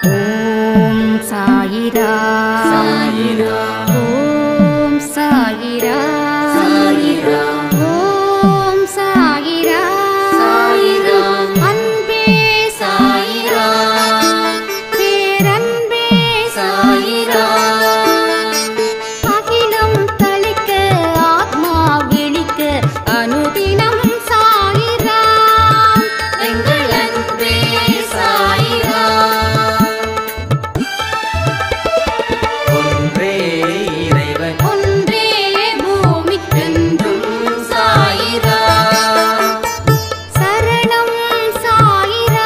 ஓம் சாயிரா சாயிரா ஓம் சாயிரா சாயிரா ஓம் சாயிரா சாயிரா அன்பே சாயிரா பேரன்பே சாயிரா அகிலம் தளிக்க ஆத்மா விழிக்க அனுதினம் சாயிரா எங்கள் அன்பே சாயிரா ஒன்றே இறைவன் ஒன்றே பூமிக்கென்றும் என்றும் சாயிரா சரணம் சாயிரா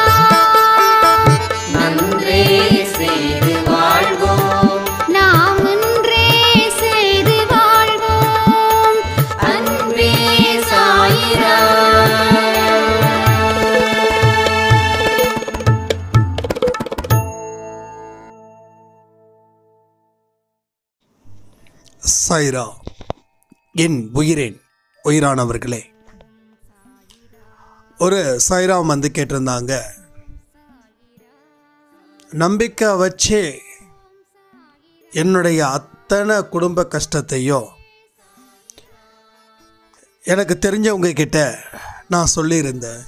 நன்றே செய்து வாழ்வோம் நாம் ஒன்றே செய்து வாழ்வோம் அன்பே சாயிரா சாய்ரா என் உயிரேன் உயிரானவர்களே ஒரு சாய்ராம் வந்து கேட்டிருந்தாங்க நம்பிக்கை வச்சே என்னுடைய அத்தனை குடும்ப கஷ்டத்தையும் எனக்கு தெரிஞ்சவங்க கிட்ட நான் சொல்லியிருந்தேன்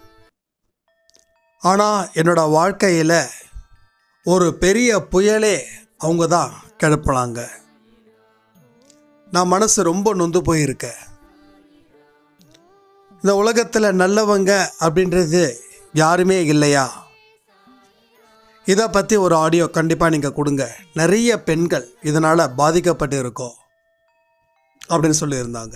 ஆனால் என்னோட வாழ்க்கையில் ஒரு பெரிய புயலே அவங்க தான் கிளப்பினாங்க நான் மனசு ரொம்ப நொந்து போயிருக்கேன் இந்த உலகத்தில் நல்லவங்க அப்படின்றது யாருமே இல்லையா இதை பற்றி ஒரு ஆடியோ கண்டிப்பாக நீங்கள் கொடுங்க நிறைய பெண்கள் இதனால் பாதிக்கப்பட்டு இருக்கோம் அப்படின்னு சொல்லியிருந்தாங்க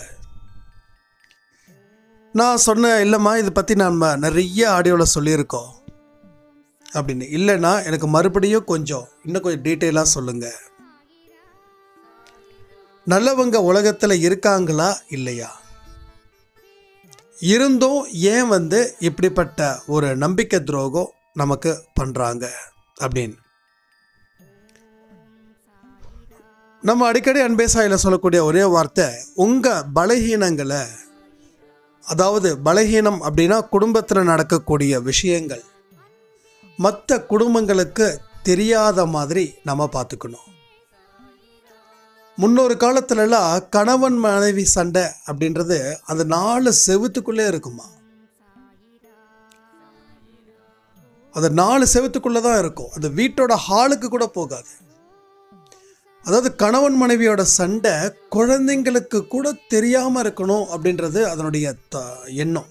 நான் சொன்னேன் இல்லைம்மா இதை பற்றி நம்ம நிறைய ஆடியோவில் சொல்லியிருக்கோம் அப்படின்னு இல்லைன்னா எனக்கு மறுபடியும் கொஞ்சம் இன்னும் கொஞ்சம் டீட்டெயிலாக சொல்லுங்கள் நல்லவங்க உலகத்தில் இருக்காங்களா இல்லையா இருந்தும் ஏன் வந்து இப்படிப்பட்ட ஒரு நம்பிக்கை துரோகம் நமக்கு பண்ணுறாங்க அப்படின்னு நம்ம அடிக்கடி அன்பே சாயில சொல்லக்கூடிய ஒரே வார்த்தை உங்கள் பலகீனங்களை அதாவது பலகீனம் அப்படின்னா குடும்பத்தில் நடக்கக்கூடிய விஷயங்கள் மற்ற குடும்பங்களுக்கு தெரியாத மாதிரி நம்ம பார்த்துக்கணும் முன்னொரு காலத்துலலாம் கணவன் மனைவி சண்டை அப்படின்றது அந்த நாலு செவுத்துக்குள்ளே இருக்குமா அது நாலு செவுத்துக்குள்ளே தான் இருக்கும் அது வீட்டோட ஹாலுக்கு கூட போகாது அதாவது கணவன் மனைவியோட சண்டை குழந்தைங்களுக்கு கூட தெரியாமல் இருக்கணும் அப்படின்றது அதனுடைய த எண்ணம்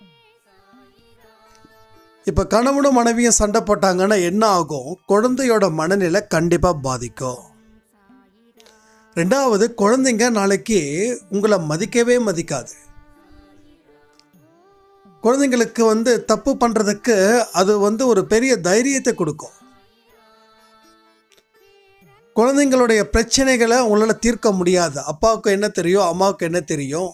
இப்போ கணவனும் மனைவியும் சண்டை போட்டாங்கன்னா என்ன ஆகும் குழந்தையோட மனநிலை கண்டிப்பாக பாதிக்கும் ரெண்டாவது குழந்தைங்க நாளைக்கு உங்களை மதிக்கவே மதிக்காது குழந்தைங்களுக்கு வந்து தப்பு பண்ணுறதுக்கு அது வந்து ஒரு பெரிய தைரியத்தை கொடுக்கும் குழந்தைங்களுடைய பிரச்சனைகளை உங்களால் தீர்க்க முடியாது அப்பாவுக்கு என்ன தெரியும் அம்மாவுக்கு என்ன தெரியும்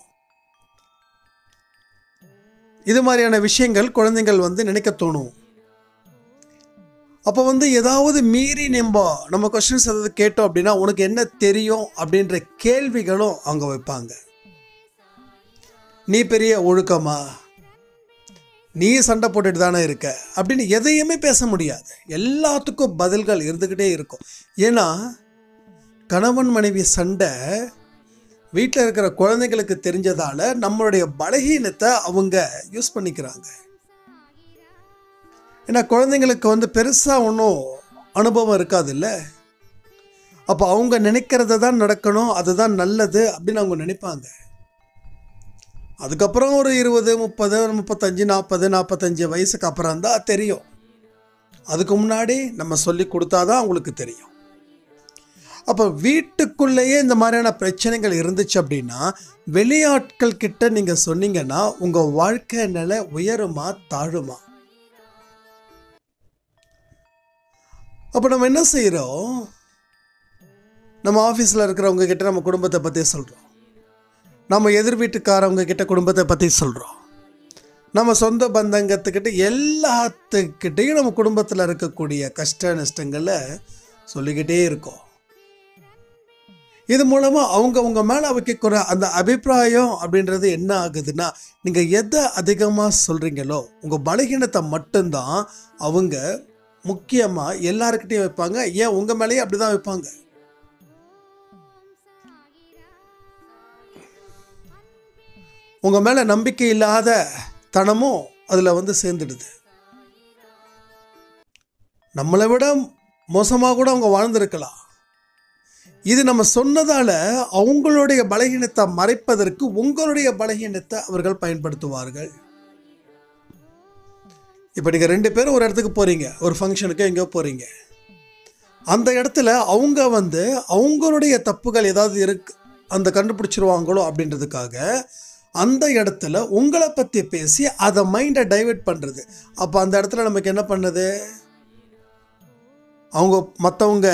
இது மாதிரியான விஷயங்கள் குழந்தைங்கள் வந்து நினைக்க தோணும் அப்போ வந்து ஏதாவது மீறி நம்ம நம்ம கொஸ்டின்ஸ் ஏதாவது கேட்டோம் அப்படின்னா உனக்கு என்ன தெரியும் அப்படின்ற கேள்விகளும் அவங்க வைப்பாங்க நீ பெரிய ஒழுக்கமா நீ சண்டை போட்டுட்டு தானே இருக்க அப்படின்னு எதையுமே பேச முடியாது எல்லாத்துக்கும் பதில்கள் இருந்துக்கிட்டே இருக்கும் ஏன்னா கணவன் மனைவி சண்டை வீட்டில் இருக்கிற குழந்தைங்களுக்கு தெரிஞ்சதால நம்மளுடைய பலகீனத்தை அவங்க யூஸ் பண்ணிக்கிறாங்க ஏன்னா குழந்தைங்களுக்கு வந்து பெருசாக ஒன்றும் அனுபவம் இருக்காதுல்ல அப்போ அவங்க நினைக்கிறத தான் நடக்கணும் அதுதான் நல்லது அப்படின்னு அவங்க நினைப்பாங்க அதுக்கப்புறம் ஒரு இருபது முப்பது முப்பத்தஞ்சு நாற்பது நாற்பத்தஞ்சு வயசுக்கு அப்புறம் தான் தெரியும் அதுக்கு முன்னாடி நம்ம சொல்லி கொடுத்தாதான் அவங்களுக்கு தெரியும் அப்போ வீட்டுக்குள்ளேயே இந்த மாதிரியான பிரச்சனைகள் இருந்துச்சு அப்படின்னா வெளியாட்கள் கிட்ட நீங்கள் சொன்னீங்கன்னா உங்கள் வாழ்க்கை நிலை உயருமா தாழுமா அப்போ நம்ம என்ன செய்கிறோம் நம்ம ஆஃபீஸில் இருக்கிறவங்க கிட்ட நம்ம குடும்பத்தை பற்றி சொல்கிறோம் நம்ம எதிர் வீட்டுக்காரவங்க கிட்ட குடும்பத்தை பற்றி சொல்கிறோம் நம்ம சொந்த பந்தங்கத்துக்கிட்ட எல்லாத்துக்கிட்டையும் நம்ம குடும்பத்தில் இருக்கக்கூடிய கஷ்ட நஷ்டங்களை சொல்லிக்கிட்டே இருக்கோம் இது மூலமாக அவங்க உங்க மேலே வைக்கக்கூடிய அந்த அபிப்பிராயம் அப்படின்றது என்ன ஆகுதுன்னா நீங்கள் எதை அதிகமாக சொல்கிறீங்களோ உங்கள் பலகீனத்தை மட்டும்தான் அவங்க முக்கியமாக எல்லாருக்கிட்டையும் வைப்பாங்க ஏன் உங்கள் மேலேயே அப்படி தான் வைப்பாங்க உங்கள் மேலே நம்பிக்கை இல்லாத தனமும் அதில் வந்து சேர்ந்துடுது நம்மளை விட மோசமாக கூட அவங்க வாழ்ந்திருக்கலாம் இது நம்ம சொன்னதால அவங்களுடைய பலகீனத்தை மறைப்பதற்கு உங்களுடைய பலகீனத்தை அவர்கள் பயன்படுத்துவார்கள் இப்போ நீங்கள் ரெண்டு பேரும் ஒரு இடத்துக்கு போகிறீங்க ஒரு ஃபங்க்ஷனுக்கு எங்கேயோ போகிறீங்க அந்த இடத்துல அவங்க வந்து அவங்களுடைய தப்புகள் ஏதாவது இருக்கு அந்த கண்டுபிடிச்சிருவாங்களோ அப்படின்றதுக்காக அந்த இடத்துல உங்களை பற்றி பேசி அதை மைண்டை டைவெர்ட் பண்ணுறது அப்போ அந்த இடத்துல நமக்கு என்ன பண்ணுது அவங்க மற்றவங்க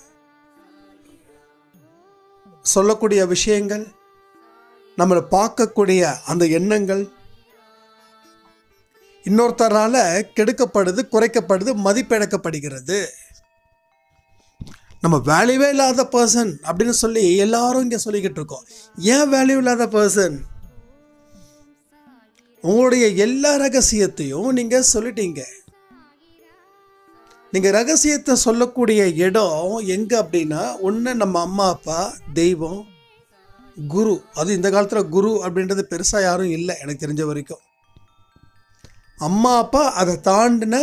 சொல்லக்கூடிய விஷயங்கள் நம்மளை பார்க்கக்கூடிய அந்த எண்ணங்கள் இன்னொருத்தரால் கெடுக்கப்படுது குறைக்கப்படுது மதிப்பிழக்கப்படுகிறது நம்ம வேல்யூவே இல்லாத பர்சன் அப்படின்னு சொல்லி எல்லாரும் இங்கே சொல்லிக்கிட்டு இருக்கோம் ஏன் வேல்யூ இல்லாத பர்சன் உங்களுடைய எல்லா ரகசியத்தையும் நீங்கள் சொல்லிட்டீங்க நீங்கள் ரகசியத்தை சொல்லக்கூடிய இடம் எங்கே அப்படின்னா ஒன்று நம்ம அம்மா அப்பா தெய்வம் குரு அது இந்த காலத்தில் குரு அப்படின்றது பெருசாக யாரும் இல்லை எனக்கு தெரிஞ்ச வரைக்கும் அம்மா அப்பா அதை தாண்டின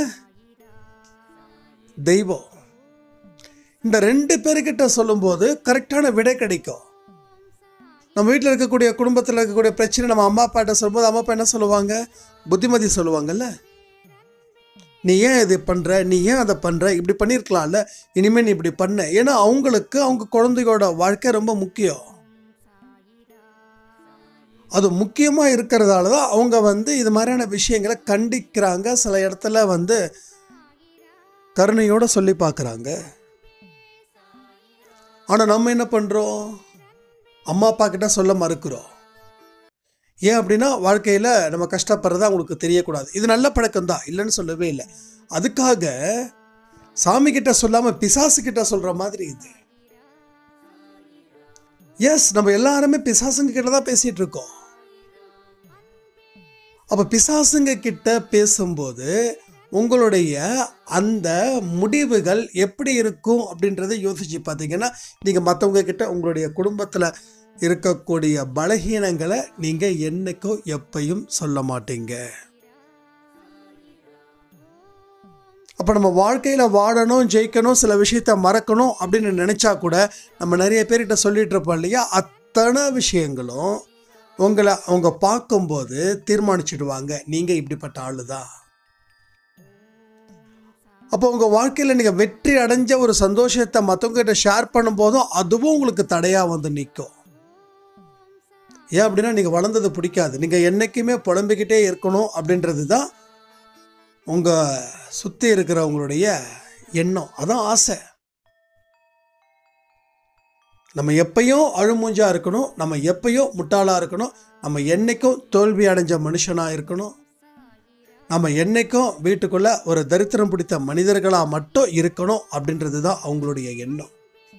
தெய்வம் இந்த ரெண்டு பேர்கிட்ட சொல்லும்போது கரெக்டான விடை கிடைக்கும் நம்ம வீட்டில் இருக்கக்கூடிய குடும்பத்தில் இருக்கக்கூடிய பிரச்சனை நம்ம அம்மா அப்பாட்ட சொல்லும்போது அம்மா அப்பா என்ன சொல்லுவாங்க புத்திமதி சொல்லுவாங்கல்ல நீ ஏன் இது பண்ணுற நீ ஏன் அதை பண்ணுற இப்படி பண்ணியிருக்கலாம்ல இனிமேல் நீ இப்படி பண்ண ஏன்னா அவங்களுக்கு அவங்க குழந்தையோட வாழ்க்கை ரொம்ப முக்கியம் அது முக்கியமாக இருக்கிறதால தான் அவங்க வந்து இது மாதிரியான விஷயங்களை கண்டிக்கிறாங்க சில இடத்துல வந்து கருணையோட சொல்லி பார்க்குறாங்க ஆனால் நம்ம என்ன பண்ணுறோம் அம்மா அப்பா கிட்ட சொல்ல மறுக்கிறோம் ஏன் அப்படின்னா வாழ்க்கையில் நம்ம கஷ்டப்படுறதா அவங்களுக்கு தெரியக்கூடாது இது நல்ல பழக்கம் தான் இல்லைன்னு சொல்லவே இல்லை அதுக்காக சாமி கிட்ட சொல்லாமல் பிசாசு கிட்ட சொல்கிற மாதிரி இது எஸ் நம்ம எல்லாருமே பிசாசுங்க கிட்ட தான் பேசிகிட்டு இருக்கோம் அப்போ பிசாசுங்க கிட்ட பேசும்போது உங்களுடைய அந்த முடிவுகள் எப்படி இருக்கும் அப்படின்றத யோசிச்சு பார்த்தீங்கன்னா நீங்கள் மற்றவங்க கிட்ட உங்களுடைய குடும்பத்தில் இருக்கக்கூடிய பலகீனங்களை நீங்கள் என்னைக்கும் எப்பையும் சொல்ல மாட்டீங்க அப்போ நம்ம வாழ்க்கையில் வாழணும் ஜெயிக்கணும் சில விஷயத்த மறக்கணும் அப்படின்னு நினச்சா கூட நம்ம நிறைய பேர்கிட்ட சொல்லிட்டு இருப்போம் இல்லையா அத்தனை விஷயங்களும் உங்களை அவங்க பார்க்கும்போது தீர்மானிச்சிடுவாங்க நீங்கள் இப்படிப்பட்ட ஆளு தான் அப்போ உங்கள் வாழ்க்கையில் நீங்கள் வெற்றி அடைஞ்ச ஒரு சந்தோஷத்தை மற்றவங்ககிட்ட ஷேர் பண்ணும்போதும் அதுவும் உங்களுக்கு தடையாக வந்து நிற்கும் ஏன் அப்படின்னா நீங்கள் வளர்ந்தது பிடிக்காது நீங்கள் என்றைக்குமே புலம்பிக்கிட்டே இருக்கணும் அப்படின்றது தான் உங்கள் சுற்றி இருக்கிறவங்களுடைய எண்ணம் அதான் ஆசை நம்ம எப்பயும் அழுமூஞ்சா இருக்கணும் நம்ம எப்பயும் முட்டாளாக இருக்கணும் நம்ம என்னைக்கும் தோல்வி அடைஞ்ச மனுஷனாக இருக்கணும் நம்ம என்னைக்கும் வீட்டுக்குள்ளே ஒரு தரித்திரம் பிடித்த மனிதர்களாக மட்டும் இருக்கணும் அப்படின்றது தான் அவங்களுடைய எண்ணம்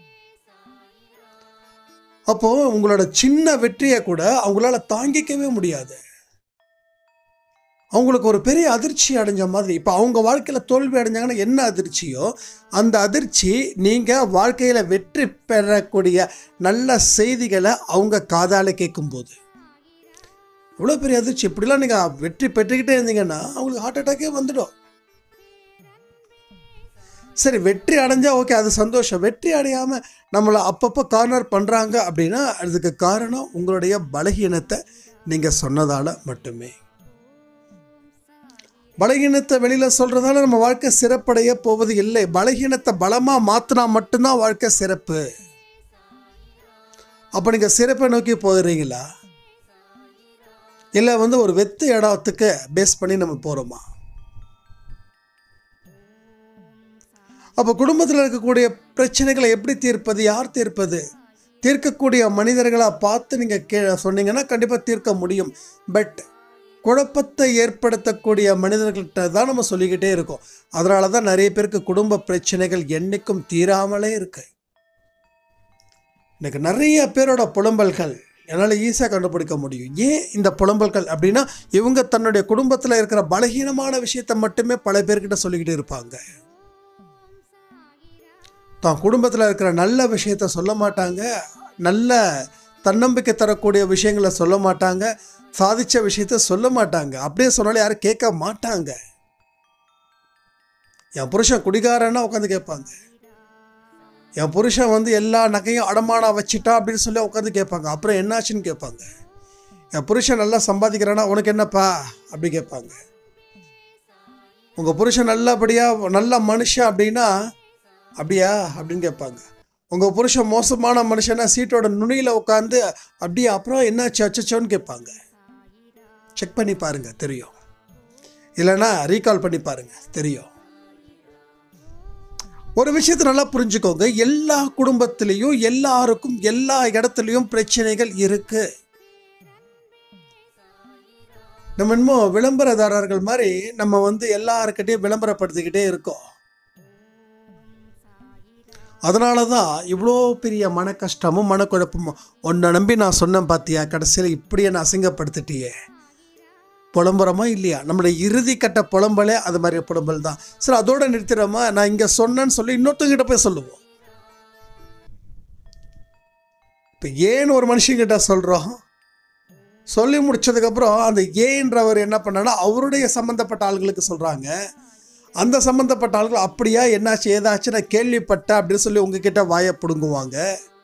அப்போது உங்களோட சின்ன வெற்றியை கூட அவங்களால தாங்கிக்கவே முடியாது அவங்களுக்கு ஒரு பெரிய அதிர்ச்சி அடைஞ்ச மாதிரி இப்போ அவங்க வாழ்க்கையில் தோல்வி அடைஞ்சாங்கன்னா என்ன அதிர்ச்சியோ அந்த அதிர்ச்சி நீங்கள் வாழ்க்கையில் வெற்றி பெறக்கூடிய நல்ல செய்திகளை அவங்க காதால் கேட்கும்போது இவ்வளோ பெரிய அதிர்ச்சி இப்படிலாம் நீங்கள் வெற்றி பெற்றுக்கிட்டே இருந்தீங்கன்னா அவங்களுக்கு ஹார்ட் அட்டாக்கே வந்துடும் சரி வெற்றி அடைஞ்சா ஓகே அது சந்தோஷம் வெற்றி அடையாமல் நம்மளை அப்பப்போ கார்னர் பண்ணுறாங்க அப்படின்னா அதுக்கு காரணம் உங்களுடைய பலகீனத்தை நீங்கள் சொன்னதால் மட்டுமே பலகீனத்தை வெளியில் சொல்கிறதால நம்ம வாழ்க்கை சிறப்படைய போவது இல்லை பலகீனத்தை பலமாக மாற்றினா மட்டும்தான் வாழ்க்கை சிறப்பு அப்போ நீங்கள் சிறப்பை நோக்கி போகிறீங்களா இல்லை வந்து ஒரு வெத்து இடத்துக்கு பேஸ் பண்ணி நம்ம போகிறோமா அப்போ குடும்பத்தில் இருக்கக்கூடிய பிரச்சனைகளை எப்படி தீர்ப்பது யார் தீர்ப்பது தீர்க்கக்கூடிய மனிதர்களாக பார்த்து நீங்கள் கே சொன்னீங்கன்னா கண்டிப்பாக தீர்க்க முடியும் பட் குழப்பத்தை ஏற்படுத்தக்கூடிய மனிதர்கள்ட்ட தான் நம்ம சொல்லிக்கிட்டே இருக்கோம் அதனால தான் நிறைய பேருக்கு குடும்ப பிரச்சனைகள் என்றைக்கும் தீராமலே இருக்கு இன்னைக்கு நிறைய பேரோட புலம்பல்கள் என்னால் ஈஸியாக கண்டுபிடிக்க முடியும் ஏன் இந்த புலம்பல்கள் அப்படின்னா இவங்க தன்னுடைய குடும்பத்தில் இருக்கிற பலகீனமான விஷயத்தை மட்டுமே பல பேர்கிட்ட சொல்லிக்கிட்டு இருப்பாங்க தான் குடும்பத்தில் இருக்கிற நல்ல விஷயத்த சொல்ல மாட்டாங்க நல்ல தன்னம்பிக்கை தரக்கூடிய விஷயங்களை சொல்ல மாட்டாங்க சாதிச்ச விஷயத்த சொல்ல மாட்டாங்க அப்படியே சொன்னாலும் யாரும் கேட்க மாட்டாங்க என் புருஷன் குடிகாரன்னா உட்காந்து கேட்பாங்க என் புருஷன் வந்து எல்லா நகையும் அடமானம் வச்சுட்டா அப்படின்னு சொல்லி உட்காந்து கேட்பாங்க அப்புறம் என்னாச்சுன்னு கேட்பாங்க என் புருஷன் நல்லா சம்பாதிக்கிறானா உனக்கு என்னப்பா அப்படி கேட்பாங்க உங்கள் புருஷன் நல்லபடியாக நல்ல மனுஷன் அப்படின்னா அப்படியா அப்படின்னு கேட்பாங்க உங்கள் புருஷன் மோசமான மனுஷனா சீட்டோட நுனியில் உட்காந்து அப்படியே அப்புறம் என்னாச்சு அச்சச்சோன்னு கேட்பாங்க செக் பண்ணி பாருங்க தெரியும் இல்லைன்னா ரீகால் பண்ணி பாருங்க தெரியும் ஒரு விஷயத்தை நல்லா புரிஞ்சுக்கோங்க எல்லா குடும்பத்திலையும் எல்லாருக்கும் எல்லா இடத்துலையும் பிரச்சனைகள் இருக்கு நம்ம என்னமோ விளம்பரதாரர்கள் மாதிரி நம்ம வந்து எல்லாருக்கிட்டையும் விளம்பரப்படுத்திக்கிட்டே இருக்கோம் அதனால தான் இவ்வளோ பெரிய மன கஷ்டமும் மனக்குழப்பமும் உன்னை நம்பி நான் சொன்னேன் பார்த்தியா கடைசியில் இப்படி என்னை அசிங்கப்படுத்திட்டியே புலம்புறமா இல்லையா நம்மளுடைய இறுதி கட்ட புலம்பலே அது மாதிரி புலம்பல் தான் சரி அதோட நிறுத்திடுறோமா நான் இங்கே சொன்னேன்னு சொல்லி இன்னொருத்தங்கிட்ட போய் சொல்லுவோம் இப்போ ஏன்னு ஒரு மனுஷங்கிட்ட சொல்கிறோம் சொல்லி முடிச்சதுக்கப்புறம் அந்த ஏன்றவர் என்ன பண்ணான்னா அவருடைய சம்மந்தப்பட்ட ஆள்களுக்கு சொல்கிறாங்க அந்த சம்மந்தப்பட்ட ஆள்கள் அப்படியா என்னாச்சு ஏதாச்சு நான் கேள்விப்பட்டேன் அப்படின்னு சொல்லி உங்ககிட்ட வாயை பிடுங்குவாங்க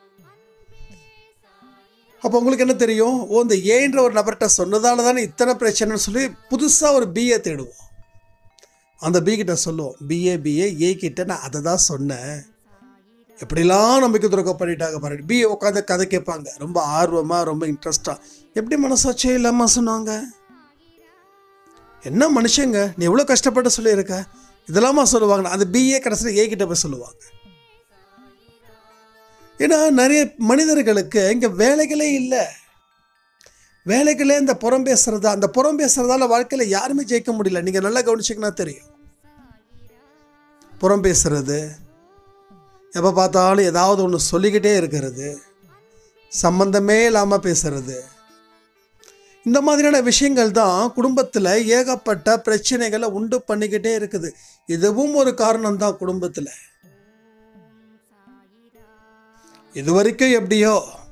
அப்போ உங்களுக்கு என்ன தெரியும் ஓ இந்த ஏன்ற ஒரு நபர்கிட்ட சொன்னதால தானே இத்தனை பிரச்சனைன்னு சொல்லி புதுசாக ஒரு பிஏ தேடுவோம் அந்த பி கிட்ட சொல்லுவோம் பிஏ பிஏ ஏ கிட்ட நான் அதை தான் சொன்னேன் எப்படிலாம் நம்பிக்கை துறக்கம் பண்ணிட்டாங்க பாரு பிஏ உட்காந்து கதை கேட்பாங்க ரொம்ப ஆர்வமாக ரொம்ப இன்ட்ரெஸ்டாக எப்படி மனசாட்சியே இல்லாமல் சொன்னாங்க என்ன மனுஷங்க நீ எவ்வளோ கஷ்டப்பட்டு சொல்லியிருக்க இதெல்லாமா சொல்லுவாங்க அந்த பிஏ கடைசியில் ஏ கிட்ட போய் சொல்லுவாங்க ஏன்னா நிறைய மனிதர்களுக்கு இங்கே வேலைகளே இல்லை வேலைகளே இந்த புறம் பேசுறதா அந்த புறம் பேசுறதால வாழ்க்கையில் யாருமே ஜெயிக்க முடியல நீங்கள் நல்லா கவனிச்சிங்கன்னா தெரியும் புறம் பேசுறது எப்போ பார்த்தாலும் ஏதாவது ஒன்று சொல்லிக்கிட்டே இருக்கிறது சம்பந்தமே இல்லாமல் பேசுறது இந்த மாதிரியான விஷயங்கள் தான் குடும்பத்தில் ஏகப்பட்ட பிரச்சனைகளை உண்டு பண்ணிக்கிட்டே இருக்குது இதுவும் ஒரு காரணம் தான் குடும்பத்தில் இது வரைக்கும் எப்படியோ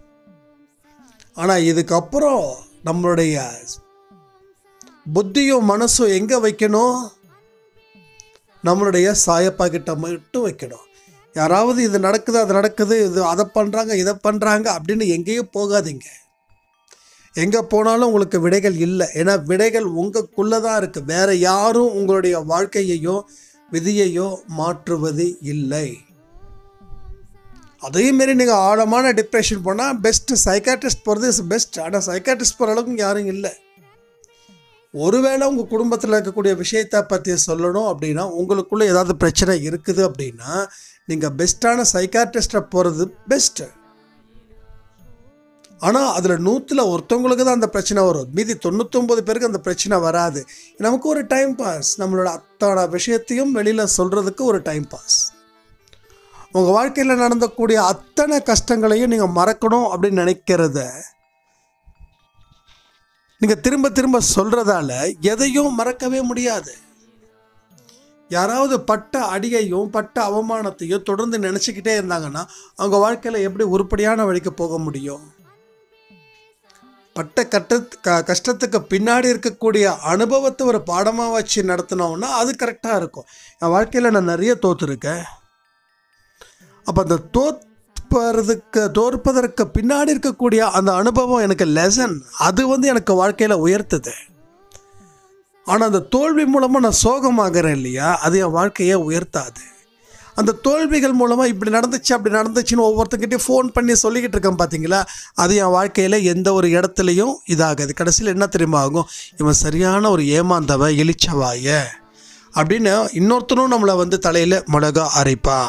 ஆனால் இதுக்கப்புறம் நம்மளுடைய புத்தியும் மனசும் எங்கே வைக்கணும் நம்மளுடைய சாயப்பா கிட்ட மட்டும் வைக்கணும் யாராவது இது நடக்குது அது நடக்குது இது அதை பண்ணுறாங்க இதை பண்ணுறாங்க அப்படின்னு எங்கேயும் போகாதீங்க எங்கே போனாலும் உங்களுக்கு விடைகள் இல்லை ஏன்னா விடைகள் உங்களுக்குள்ளே தான் இருக்குது வேற யாரும் உங்களுடைய வாழ்க்கையையோ விதியையோ மாற்றுவது இல்லை அதே மாரி நீங்கள் ஆழமான டிப்ரெஷன் போனால் பெஸ்ட்டு சைக்காட்ரிஸ்ட் போகிறது இஸ் பெஸ்ட் ஆனால் சைக்காட்ரிஸ்ட் போகிற அளவுக்கு யாரும் இல்லை ஒருவேளை உங்கள் குடும்பத்தில் இருக்கக்கூடிய விஷயத்தை பற்றி சொல்லணும் அப்படின்னா உங்களுக்குள்ளே ஏதாவது பிரச்சனை இருக்குது அப்படின்னா நீங்கள் பெஸ்ட்டான சைக்காட்ரிஸ்ட்டை போகிறது பெஸ்ட்டு ஆனால் அதில் நூற்றில் ஒருத்தவங்களுக்கு தான் அந்த பிரச்சனை வரும் மீதி தொண்ணூத்தொம்பது பேருக்கு அந்த பிரச்சனை வராது நமக்கு ஒரு டைம் பாஸ் நம்மளோட அத்தனை விஷயத்தையும் வெளியில் சொல்கிறதுக்கு ஒரு டைம் பாஸ் உங்கள் வாழ்க்கையில் நடந்தக்கூடிய அத்தனை கஷ்டங்களையும் நீங்கள் மறக்கணும் அப்படின்னு நினைக்கிறத நீங்கள் திரும்ப திரும்ப சொல்கிறதால எதையும் மறக்கவே முடியாது யாராவது பட்ட அடியையும் பட்ட அவமானத்தையும் தொடர்ந்து நினச்சிக்கிட்டே இருந்தாங்கன்னா அவங்க வாழ்க்கையில் எப்படி உருப்படியான வழிக்கு போக முடியும் பட்ட கட்ட க கஷ்டத்துக்கு பின்னாடி இருக்கக்கூடிய அனுபவத்தை ஒரு பாடமாக வச்சு நடத்தினோம்னா அது கரெக்டாக இருக்கும் என் வாழ்க்கையில் நான் நிறைய தோற்றுருக்கேன் அப்போ அந்த தோற்பதற்கு தோற்பதற்கு பின்னாடி இருக்கக்கூடிய அந்த அனுபவம் எனக்கு லெசன் அது வந்து எனக்கு வாழ்க்கையில் உயர்த்துது ஆனால் அந்த தோல்வி மூலமாக நான் சோகமாகிறேன் இல்லையா அது என் வாழ்க்கையை உயர்த்தாது அந்த தோல்விகள் மூலமாக இப்படி நடந்துச்சு அப்படி நடந்துச்சுன்னு ஒவ்வொருத்தங்கிட்டையும் ஃபோன் பண்ணி சொல்லிக்கிட்டு இருக்கேன் பார்த்தீங்களா அது என் வாழ்க்கையில் எந்த ஒரு இடத்துலையும் இதாகாது கடைசியில் என்ன தெரியுமா ஆகும் இவன் சரியான ஒரு ஏமாந்தவ இழிச்சவாய அப்படின்னு இன்னொருத்தனும் நம்மளை வந்து தலையில் மிளகா அரைப்பான்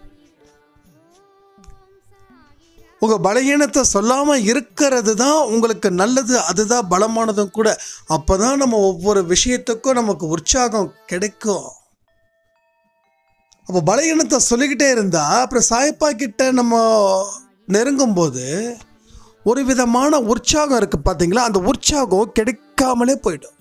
உங்கள் பலகீனத்தை சொல்லாமல் இருக்கிறது தான் உங்களுக்கு நல்லது அதுதான் பலமானதும் கூட அப்போ தான் நம்ம ஒவ்வொரு விஷயத்துக்கும் நமக்கு உற்சாகம் கிடைக்கும் அப்போ பலகீனத்தை சொல்லிக்கிட்டே இருந்தால் அப்புறம் சாயப்பா கிட்ட நம்ம நெருங்கும்போது ஒரு விதமான உற்சாகம் இருக்குது பார்த்தீங்களா அந்த உற்சாகம் கிடைக்காமலே போயிடும்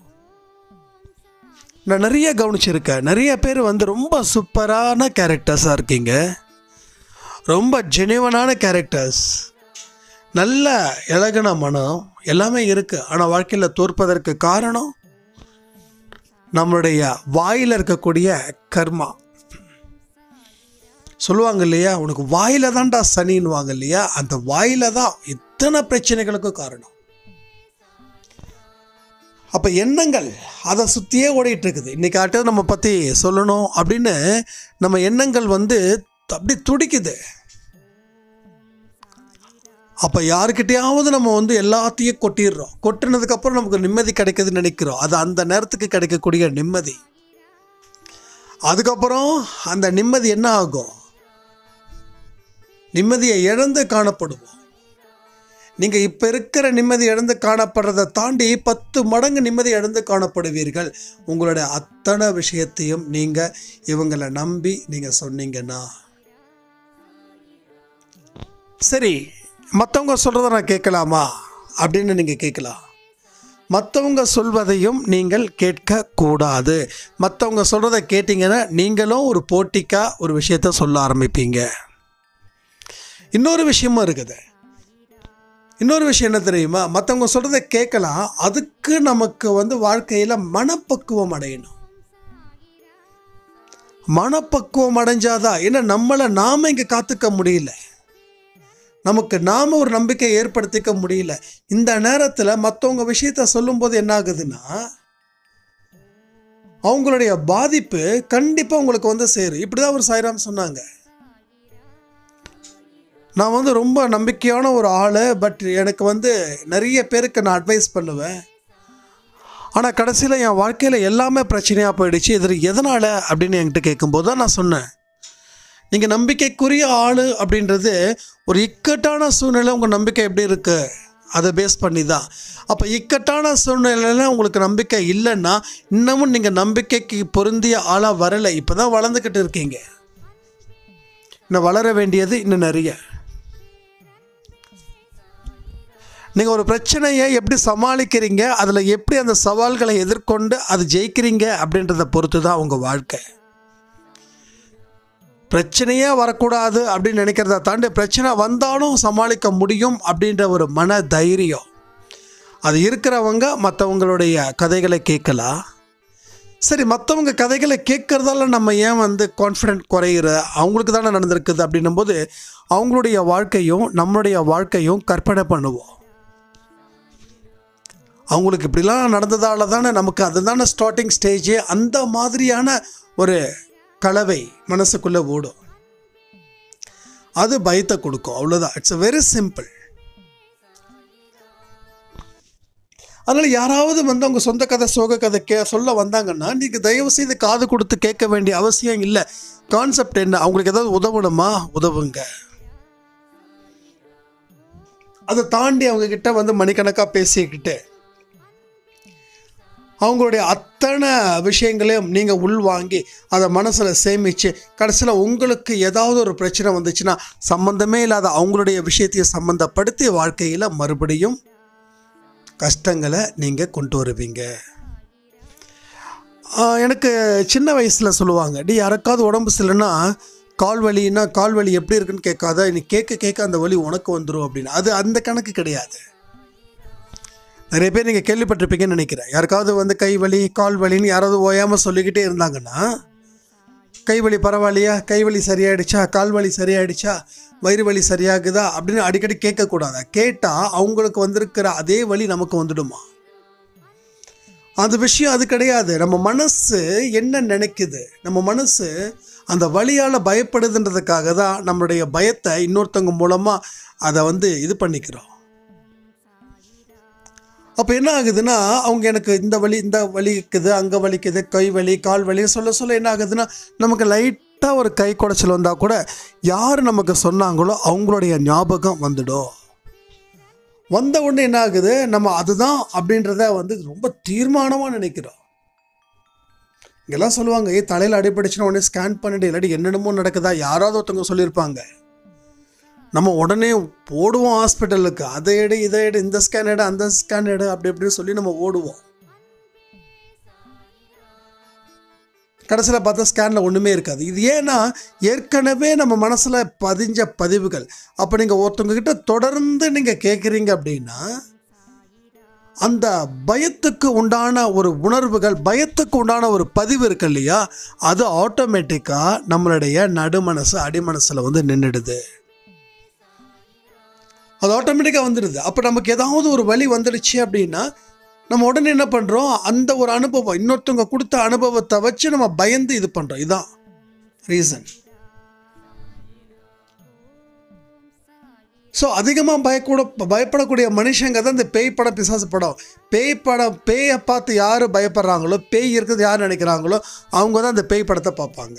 நான் நிறைய கவனிச்சிருக்கேன் நிறைய பேர் வந்து ரொம்ப சூப்பரான கேரக்டர்ஸாக இருக்கீங்க ரொம்ப ஜெனிவனான கேரக்டர்ஸ் நல்ல இலகுன மனம் எல்லாமே இருக்குது ஆனால் வாழ்க்கையில் தோற்பதற்கு காரணம் நம்மளுடைய வாயில் இருக்கக்கூடிய கர்மா சொல்லுவாங்க இல்லையா உனக்கு வாயில தான்டா சனின்னுவாங்க இல்லையா அந்த வாயில தான் இத்தனை பிரச்சனைகளுக்கும் காரணம் அப்போ எண்ணங்கள் அதை சுற்றியே ஓடிட்டு இருக்குது இன்னைக்கு ஆட்டம் நம்ம பற்றி சொல்லணும் அப்படின்னு நம்ம எண்ணங்கள் வந்து அப்படி துடிக்குது அப்போ யாருக்கிட்டையாவது நம்ம வந்து எல்லாத்தையும் கொட்டிடுறோம் கொட்டினதுக்கப்புறம் நமக்கு நிம்மதி கிடைக்குதுன்னு நினைக்கிறோம் அது அந்த நேரத்துக்கு கிடைக்கக்கூடிய நிம்மதி அதுக்கப்புறம் அந்த நிம்மதி என்ன ஆகும் நிம்மதியை இழந்து காணப்படுவோம் நீங்கள் இப்போ இருக்கிற நிம்மதி இழந்து காணப்படுறதை தாண்டி பத்து மடங்கு நிம்மதி இழந்து காணப்படுவீர்கள் உங்களுடைய அத்தனை விஷயத்தையும் நீங்கள் இவங்களை நம்பி நீங்கள் சொன்னீங்கன்னா சரி மற்றவங்க சொல்கிறத நான் கேட்கலாமா அப்படின்னு நீங்கள் கேட்கலாம் மற்றவங்க சொல்வதையும் நீங்கள் கேட்கக்கூடாது மற்றவங்க சொல்கிறத கேட்டிங்கன்னா நீங்களும் ஒரு போட்டிக்காக ஒரு விஷயத்த சொல்ல ஆரம்பிப்பீங்க இன்னொரு விஷயமும் இருக்குது இன்னொரு விஷயம் என்ன தெரியுமா மற்றவங்க சொல்கிறத கேட்கலாம் அதுக்கு நமக்கு வந்து வாழ்க்கையில் மனப்பக்குவம் அடையணும் மனப்பக்குவம் அடைஞ்சாதான் ஏன்னா நம்மளை நாம இங்கே காத்துக்க முடியல நமக்கு நாம ஒரு நம்பிக்கையை ஏற்படுத்திக்க முடியல இந்த நேரத்தில் மற்றவங்க விஷயத்த சொல்லும்போது என்ன ஆகுதுன்னா அவங்களுடைய பாதிப்பு கண்டிப்பாக உங்களுக்கு வந்து சேரும் இப்படி தான் ஒரு சாய்ராம் சொன்னாங்க நான் வந்து ரொம்ப நம்பிக்கையான ஒரு ஆள் பட் எனக்கு வந்து நிறைய பேருக்கு நான் அட்வைஸ் பண்ணுவேன் ஆனால் கடைசியில் என் வாழ்க்கையில் எல்லாமே பிரச்சனையாக போயிடுச்சு இது எதனால் அப்படின்னு என்கிட்ட கேட்கும்போது தான் நான் சொன்னேன் நீங்கள் நம்பிக்கைக்குரிய ஆள் அப்படின்றது ஒரு இக்கட்டான சூழ்நிலை உங்கள் நம்பிக்கை எப்படி இருக்குது அதை பேஸ் பண்ணி தான் அப்போ இக்கட்டான சூழ்நிலையில் உங்களுக்கு நம்பிக்கை இல்லைன்னா இன்னமும் நீங்கள் நம்பிக்கைக்கு பொருந்திய ஆளாக வரலை இப்போ தான் வளர்ந்துக்கிட்டு இருக்கீங்க இன்னும் வளர வேண்டியது இன்னும் நிறைய நீங்கள் ஒரு பிரச்சனையை எப்படி சமாளிக்கிறீங்க அதில் எப்படி அந்த சவால்களை எதிர்கொண்டு அது ஜெயிக்கிறீங்க அப்படின்றத பொறுத்து தான் உங்கள் வாழ்க்கை பிரச்சனையே வரக்கூடாது அப்படின்னு நினைக்கிறத தாண்டி பிரச்சனை வந்தாலும் சமாளிக்க முடியும் அப்படின்ற ஒரு மன தைரியம் அது இருக்கிறவங்க மற்றவங்களுடைய கதைகளை கேட்கலாம் சரி மற்றவங்க கதைகளை கேட்குறதால நம்ம ஏன் வந்து கான்ஃபிடென்ட் குறையிற அவங்களுக்கு தானே நடந்திருக்குது அப்படின்னும் போது அவங்களுடைய வாழ்க்கையும் நம்மளுடைய வாழ்க்கையும் கற்பனை பண்ணுவோம் அவங்களுக்கு இப்படிலாம் நடந்ததால தானே நமக்கு அதுதானே ஸ்டார்டிங் ஸ்டேஜே அந்த மாதிரியான ஒரு கலவை மனசுக்குள்ளே ஓடும் அது பயத்தை கொடுக்கும் அவ்வளோதான் இட்ஸ் வெரி சிம்பிள் அதனால் யாராவது வந்து அவங்க சொந்த கதை சோக கதை கே சொல்ல வந்தாங்கன்னா நீங்கள் தயவு செய்து காது கொடுத்து கேட்க வேண்டிய அவசியம் இல்லை கான்செப்ட் என்ன அவங்களுக்கு ஏதாவது உதவணுமா உதவுங்க அதை தாண்டி அவங்க கிட்ட வந்து மணிக்கணக்காக பேசிக்கிட்டு அவங்களுடைய அத்தனை விஷயங்களையும் நீங்கள் உள்வாங்கி அதை மனசில் சேமித்து கடைசியில் உங்களுக்கு ஏதாவது ஒரு பிரச்சனை வந்துச்சுன்னா சம்மந்தமே இல்லாத அவங்களுடைய விஷயத்தையும் சம்மந்தப்படுத்தி வாழ்க்கையில் மறுபடியும் கஷ்டங்களை நீங்கள் கொண்டு வருவீங்க ஆஹ் எனக்கு சின்ன வயசில் சொல்லுவாங்க டி யாருக்காவது உடம்பு சரியில்லைன்னா கால் வலின்னா கால் வலி எப்படி இருக்குன்னு கேட்காத நீ கேட்க கேட்க அந்த வலி உனக்கு வந்துடும் அப்படின்னு அது அந்த கணக்கு கிடையாது நிறைய பேர் நீங்கள் கேள்விப்பட்டிருப்பீங்கன்னு நினைக்கிறேன் யாருக்காவது வந்து கை வலி கால் வலின்னு யாராவது ஓயாமல் சொல்லிக்கிட்டே இருந்தாங்கன்னா கை வலி பரவாயில்லையா கை வலி சரியாயிடுச்சா கால் வலி சரியாயிடுச்சா வயிறு வலி சரியாகுதா அப்படின்னு அடிக்கடி கேட்கக்கூடாது கேட்டால் அவங்களுக்கு வந்திருக்கிற அதே வலி நமக்கு வந்துடுமா அந்த விஷயம் அது கிடையாது நம்ம மனசு என்ன நினைக்குது நம்ம மனசு அந்த வழியால் பயப்படுதுன்றதுக்காக தான் நம்மளுடைய பயத்தை இன்னொருத்தவங்க மூலமாக அதை வந்து இது பண்ணிக்கிறோம் அப்போ என்ன ஆகுதுன்னா அவங்க எனக்கு இந்த வலி இந்த வலிக்குது அங்கே வலிக்குது கை வலி கால் வலி சொல்ல சொல்ல என்ன ஆகுதுன்னா நமக்கு லைட்டாக ஒரு கை குடைச்சல் வந்தால் கூட யார் நமக்கு சொன்னாங்களோ அவங்களுடைய ஞாபகம் வந்துடும் வந்த உடனே என்ன ஆகுது நம்ம அதுதான் அப்படின்றத வந்து ரொம்ப தீர்மானமாக நினைக்கிறோம் இங்கெல்லாம் சொல்லுவாங்க ஏ தலையில் அடிபட்டுச்சுன்னா உடனே ஸ்கேன் பண்ணிட்டு இல்லாட்டி என்னென்னமோ நடக்குதா யாராவது ஒருத்தவங்க சொல்லியிருப்பாங்க நம்ம உடனே ஓடுவோம் ஹாஸ்பிட்டலுக்கு அதை எடு இதை எடு இந்த ஸ்கேன் எடு அந்த ஸ்கேன் எடு அப்படி இப்படின்னு சொல்லி நம்ம ஓடுவோம் கடைசியில் பார்த்தா ஸ்கேனில் ஒன்றுமே இருக்காது இது ஏன்னா ஏற்கனவே நம்ம மனசில் பதிஞ்ச பதிவுகள் அப்போ நீங்கள் ஒருத்தவங்க கிட்ட தொடர்ந்து நீங்கள் கேட்குறீங்க அப்படின்னா அந்த பயத்துக்கு உண்டான ஒரு உணர்வுகள் பயத்துக்கு உண்டான ஒரு பதிவு இருக்கு இல்லையா அது ஆட்டோமேட்டிக்காக நம்மளுடைய நடுமனசு அடிமனசில் வந்து நின்றுடுது அது ஆட்டோமேட்டிக்காக வந்துடுது அப்போ நமக்கு ஏதாவது ஒரு வழி வந்துடுச்சு அப்படின்னா நம்ம உடனே என்ன பண்ணுறோம் அந்த ஒரு அனுபவம் இன்னொருத்தவங்க கொடுத்த அனுபவத்தை வச்சு நம்ம பயந்து இது பண்ணுறோம் இதான் ரீசன் ஸோ அதிகமாக பயக்கூட பயப்படக்கூடிய மனுஷங்க தான் இந்த பேய் படம் பிசாசு படம் பேய் படம் பேயை பார்த்து யார் பயப்படுறாங்களோ பேய் இருக்கிறது யார் நினைக்கிறாங்களோ அவங்க தான் அந்த பேய் படத்தை பார்ப்பாங்க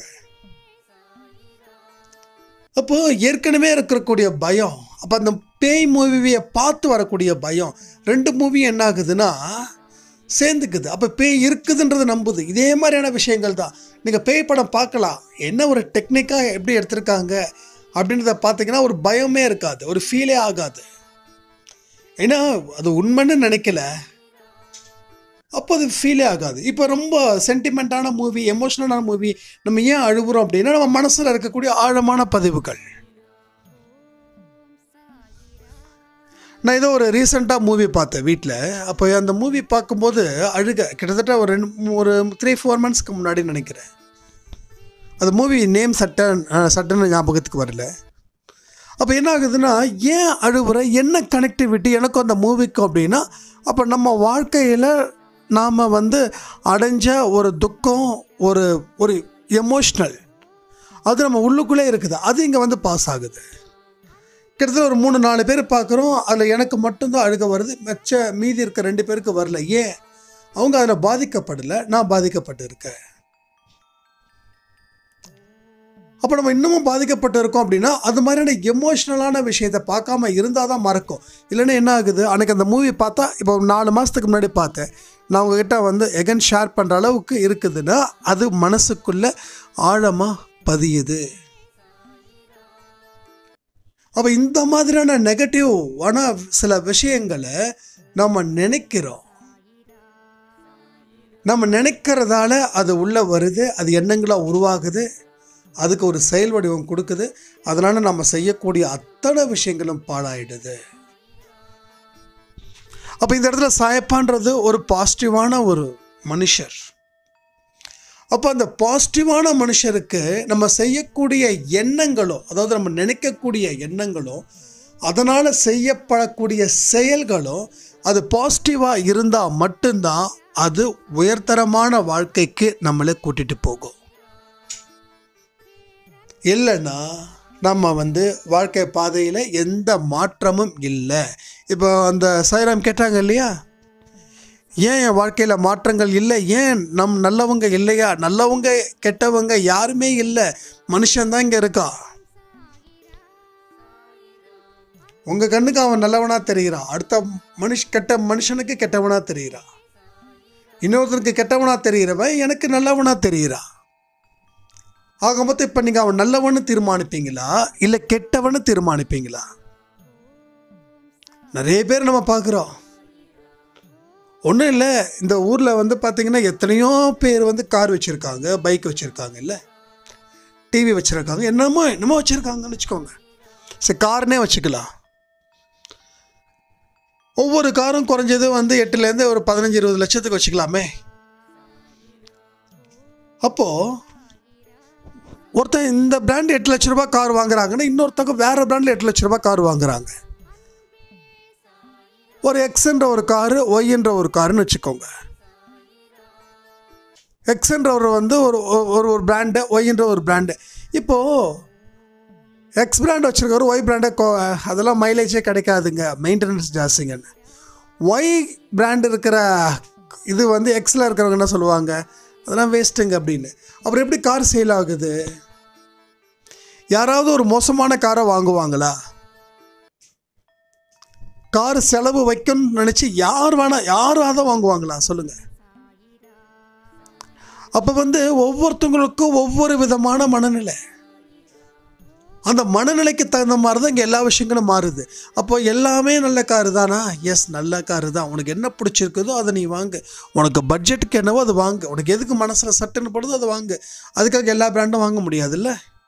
அப்போ ஏற்கனவே இருக்கக்கூடிய பயம் அப்போ அந்த பேய் மூவியை பார்த்து வரக்கூடிய பயம் ரெண்டு மூவி என்ன ஆகுதுன்னா சேர்ந்துக்குது அப்போ பேய் இருக்குதுன்றது நம்புது இதே மாதிரியான விஷயங்கள் தான் நீங்கள் பேய் படம் பார்க்கலாம் என்ன ஒரு டெக்னிக்காக எப்படி எடுத்திருக்காங்க அப்படின்றத பார்த்தீங்கன்னா ஒரு பயமே இருக்காது ஒரு ஃபீலே ஆகாது ஏன்னா அது உண்மைன்னு நினைக்கல அப்போ அது ஃபீலே ஆகாது இப்போ ரொம்ப சென்டிமெண்ட்டான மூவி எமோஷ்னலான மூவி நம்ம ஏன் அழுகுறோம் அப்படின்னா நம்ம மனசில் இருக்கக்கூடிய ஆழமான பதிவுகள் நான் ஏதோ ஒரு ரீசெண்டாக மூவி பார்த்தேன் வீட்டில் அப்போ அந்த மூவி பார்க்கும்போது அழுக கிட்டத்தட்ட ஒரு ரெண்டு ஒரு த்ரீ ஃபோர் மந்த்ஸ்க்கு முன்னாடி நினைக்கிறேன் அந்த மூவி நேம் சட்டன் சட்டன்னு ஞாபகத்துக்கு வரல அப்போ என்ன ஆகுதுன்னா ஏன் அழுகுற என்ன கனெக்டிவிட்டி எனக்கும் அந்த மூவிக்கும் அப்படின்னா அப்போ நம்ம வாழ்க்கையில் நாம் வந்து அடைஞ்ச ஒரு துக்கம் ஒரு ஒரு எமோஷ்னல் அது நம்ம உள்ளுக்குள்ளே இருக்குது அது இங்கே வந்து பாஸ் ஆகுது கிட்டத்தட்ட ஒரு மூணு நாலு பேர் பார்க்குறோம் அதில் எனக்கு மட்டும்தான் அழுக வருது மிச்ச மீதி இருக்க ரெண்டு பேருக்கு வரல ஏன் அவங்க அதில் பாதிக்கப்படலை நான் பாதிக்கப்பட்டு இருக்கேன் அப்போ நம்ம இன்னமும் பாதிக்கப்பட்டு இருக்கோம் அப்படின்னா அது மாதிரியான எமோஷ்னலான விஷயத்தை பார்க்காம இருந்தால் தான் மறக்கும் இல்லைன்னா என்ன ஆகுது அன்றைக்கி அந்த மூவி பார்த்தா இப்போ ஒரு நாலு மாதத்துக்கு முன்னாடி பார்த்தேன் நான் உங்ககிட்ட வந்து எகன் ஷேர் பண்ணுற அளவுக்கு இருக்குதுன்னா அது மனசுக்குள்ளே ஆழமாக பதியுது அப்போ இந்த மாதிரியான நெகட்டிவான சில விஷயங்களை நம்ம நினைக்கிறோம் நம்ம நினைக்கிறதால அது உள்ளே வருது அது எண்ணங்களாக உருவாகுது அதுக்கு ஒரு செயல் வடிவம் கொடுக்குது அதனால் நம்ம செய்யக்கூடிய அத்தனை விஷயங்களும் பாழாயிடுது அப்போ இந்த இடத்துல சாயப்பான்றது ஒரு பாசிட்டிவான ஒரு மனுஷர் அப்போ அந்த பாசிட்டிவான மனுஷருக்கு நம்ம செய்யக்கூடிய எண்ணங்களோ அதாவது நம்ம நினைக்கக்கூடிய எண்ணங்களோ அதனால் செய்யப்படக்கூடிய செயல்களோ அது பாசிட்டிவாக இருந்தால் மட்டும்தான் அது உயர்தரமான வாழ்க்கைக்கு நம்மளை கூட்டிகிட்டு போகும் இல்லைன்னா நம்ம வந்து வாழ்க்கை பாதையில் எந்த மாற்றமும் இல்லை இப்போ அந்த சைராம் கேட்டாங்க இல்லையா ஏன் என் வாழ்க்கையில் மாற்றங்கள் இல்லை ஏன் நம் நல்லவங்க இல்லையா நல்லவங்க கெட்டவங்க யாருமே இல்லை மனுஷன்தான் இங்கே இருக்கா உங்கள் கண்ணுக்கு அவன் நல்லவனா தெரிகிறான் அடுத்த மனுஷ கெட்ட மனுஷனுக்கு கெட்டவனா தெரிகிறான் இன்னொருத்தருக்கு கெட்டவனா தெரிகிறவன் எனக்கு நல்லவனா தெரிகிறான் ஆக மொத்தம் இப்போ நீங்கள் அவன் நல்லவன்னு தீர்மானிப்பீங்களா இல்லை கெட்டவன்னு தீர்மானிப்பீங்களா நிறைய பேர் நம்ம பார்க்குறோம் ஒன்றும் இல்லை இந்த ஊரில் வந்து பார்த்தீங்கன்னா எத்தனையோ பேர் வந்து கார் வச்சுருக்காங்க பைக் வச்சுருக்காங்க இல்லை டிவி வச்சுருக்காங்க என்னமோ என்னமோ வச்சுருக்காங்கன்னு வச்சுக்கோங்க சரி கார்னே வச்சுக்கலாம் ஒவ்வொரு காரும் குறைஞ்சது வந்து எட்டுலேருந்து ஒரு பதினஞ்சு இருபது லட்சத்துக்கு வச்சுக்கலாமே அப்போது ஒருத்தன் இந்த பிராண்ட் எட்டு லட்ச ரூபாய் கார் வாங்குறாங்கன்னா இன்னொருத்தவங்க வேறு பிராண்டில் எட்டு லட்ச ரூபாய் கார் வாங்குறாங்க ஒரு எக்ஸ்ன்ற ஒரு காரு ஒய்ன்ற ஒரு காருன்னு வச்சுக்கோங்க எக்ஸ்ன்றவர் வந்து ஒரு ஒரு ஒரு பிராண்டு ஒய்ன்ற ஒரு பிராண்டு இப்போது எக்ஸ் பிராண்ட் வச்சுருக்கவர் ஒய் பிராண்டை அதெல்லாம் மைலேஜே கிடைக்காதுங்க மெயின்டெனன்ஸ் ஜாஸ்திங்கன்னு ஒய் பிராண்ட் இருக்கிற இது வந்து எக்ஸில் இருக்கிறவங்க என்ன சொல்லுவாங்க அதெல்லாம் வேஸ்ட்டுங்க அப்படின்னு அப்புறம் எப்படி கார் சேல் ஆகுது யாராவது ஒரு மோசமான காரை வாங்குவாங்களா கார் செலவு வைக்கணும்னு நினச்சி யார் வேணா யாராவது வாங்குவாங்களா சொல்லுங்கள் அப்போ வந்து ஒவ்வொருத்தவங்களுக்கும் ஒவ்வொரு விதமான மனநிலை அந்த மனநிலைக்கு தகுந்த மாதிரி தான் இங்கே எல்லா விஷயங்களும் மாறுது அப்போ எல்லாமே நல்ல காரு தானா எஸ் நல்ல காரு தான் உனக்கு என்ன பிடிச்சிருக்குதோ அதை நீ வாங்கு உனக்கு பட்ஜெட்டுக்கு என்னவோ அது வாங்கு உனக்கு எதுக்கு மனசில் சட்டுன்னு படுதோ அதை வாங்கு அதுக்காக எல்லா பிராண்டும் வாங்க முடியாதுல்ல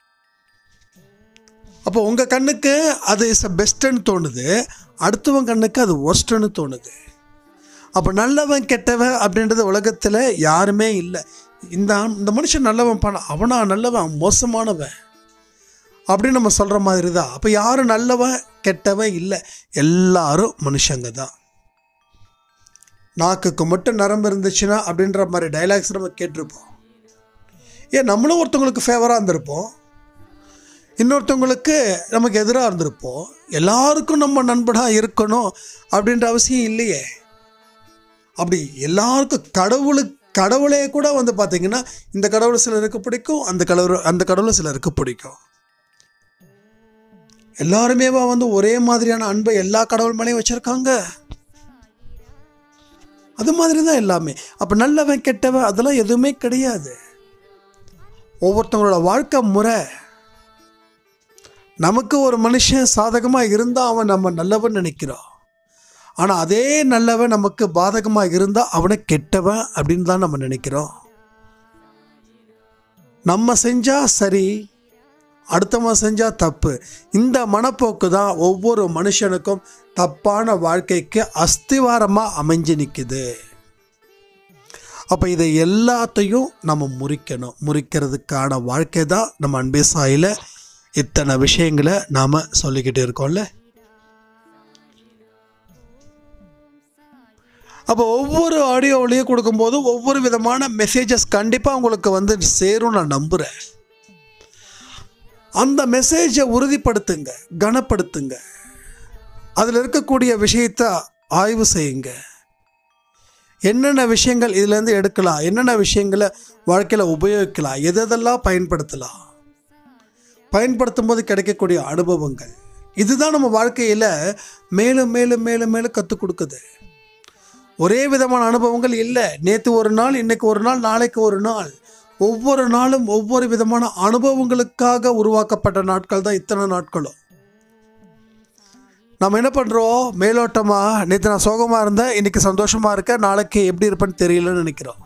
அப்போ உங்கள் கண்ணுக்கு அது இஸ் பெஸ்ட்டுன்னு தோணுது அடுத்தவன் கண்ணுக்கு அது ஒஸ்ட்டுன்னு தோணுது அப்போ நல்லவன் கெட்டவன் அப்படின்றது உலகத்தில் யாருமே இல்லை இந்த ஆண்- இந்த மனுஷன் நல்லவன் பண்ண அவனா நல்லவன் மோசமானவன் அப்படின்னு நம்ம சொல்கிற மாதிரி தான் அப்போ யாரும் நல்லவன் கெட்டவன் இல்லை எல்லாரும் மனுஷங்க தான் நாக்குக்கு மட்டும் நரம்பு இருந்துச்சுன்னா அப்படின்ற மாதிரி டைலாக்ஸ் நம்ம கேட்டிருப்போம் ஏன் நம்மளும் ஒருத்தவங்களுக்கு ஃபேவராக இருந்திருப்போம் இன்னொருத்தவங்களுக்கு நமக்கு எதிராக இருந்திருப்போம் எல்லாருக்கும் நம்ம நண்பனாக இருக்கணும் அப்படின்ற அவசியம் இல்லையே அப்படி எல்லாருக்கும் கடவுளுக்கு கடவுளே கூட வந்து பார்த்தீங்கன்னா இந்த கடவுள் சிலருக்கு பிடிக்கும் அந்த கடவுள் அந்த கடவுள் சிலருக்கு பிடிக்கும் எல்லாருமேவா வந்து ஒரே மாதிரியான அன்பை எல்லா கடவுள் மேலேயும் வச்சுருக்காங்க அது மாதிரி தான் எல்லாமே அப்போ நல்லவன் கெட்டவன் அதெல்லாம் எதுவுமே கிடையாது ஒவ்வொருத்தவங்களோட வாழ்க்கை முறை நமக்கு ஒரு மனுஷன் சாதகமாக இருந்தால் அவன் நம்ம நல்லவன் நினைக்கிறோம் ஆனால் அதே நல்லவன் நமக்கு பாதகமாக இருந்தால் அவனை கெட்டவன் அப்படின்னு தான் நம்ம நினைக்கிறோம் நம்ம செஞ்சால் சரி அடுத்தவன் செஞ்சால் தப்பு இந்த மனப்போக்கு தான் ஒவ்வொரு மனுஷனுக்கும் தப்பான வாழ்க்கைக்கு அஸ்திவாரமாக அமைஞ்சு நிற்குது அப்போ இதை எல்லாத்தையும் நம்ம முறிக்கணும் முறிக்கிறதுக்கான வாழ்க்கை தான் நம்ம அன்பே சாயில் இத்தனை விஷயங்களை நாம் சொல்லிக்கிட்டு இருக்கோம்ல அப்போ ஒவ்வொரு ஆடியோவிலையும் கொடுக்கும்போது ஒவ்வொரு விதமான மெசேஜஸ் கண்டிப்பாக உங்களுக்கு வந்து சேரும் நான் நம்புகிறேன் அந்த மெசேஜை உறுதிப்படுத்துங்க கனப்படுத்துங்க அதில் இருக்கக்கூடிய விஷயத்தை ஆய்வு செய்யுங்க என்னென்ன விஷயங்கள் இதுலேருந்து எடுக்கலாம் என்னென்ன விஷயங்களை வாழ்க்கையில் உபயோகிக்கலாம் எது எதெல்லாம் பயன்படுத்தலாம் பயன்படுத்தும் போது கிடைக்கக்கூடிய அனுபவங்கள் இதுதான் நம்ம வாழ்க்கையில் மேலும் மேலும் மேலும் மேலும் கற்றுக் கொடுக்குது ஒரே விதமான அனுபவங்கள் இல்லை நேற்று ஒரு நாள் இன்னைக்கு ஒரு நாள் நாளைக்கு ஒரு நாள் ஒவ்வொரு நாளும் ஒவ்வொரு விதமான அனுபவங்களுக்காக உருவாக்கப்பட்ட நாட்கள் தான் இத்தனை நாட்களும் நம்ம என்ன பண்ணுறோம் மேலோட்டமாக நேற்று நான் சோகமாக இருந்தேன் இன்னைக்கு சந்தோஷமாக இருக்கேன் நாளைக்கு எப்படி இருப்பேன்னு தெரியலன்னு நினைக்கிறோம்